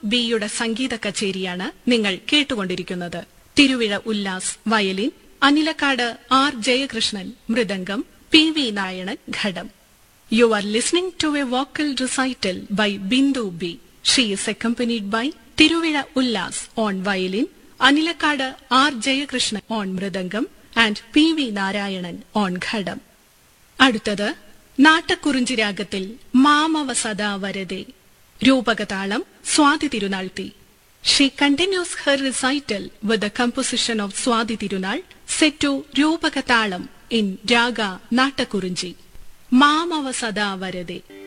ബിയുടെ സംഗീത കച്ചേരിയാണ് നിങ്ങൾ കേട്ടുകൊണ്ടിരിക്കുന്നത് Thiruvizha Ullas violin Anilakkad R Jayakrishnan mridangam P V നായണൻ ghatam you are listening to a vocal recital by Bindu B she is accompanied by Thiruvizha Ullas on violin Anilakkad R Jayakrishnan on mridangam and P V Narayanan on ghatam അടുത്തത് നാട്ടക്കുറിഞ്ചി രാഗത്തിൽ മാമവ സദാ വരതെ രൂപകതാളം സ്വാതി തിരുനാൾത്തി she continues her recital with the composition of Swathi Thirunal set to Rupakatalam in raga Nattakurinji മാമവ Sada വരതെ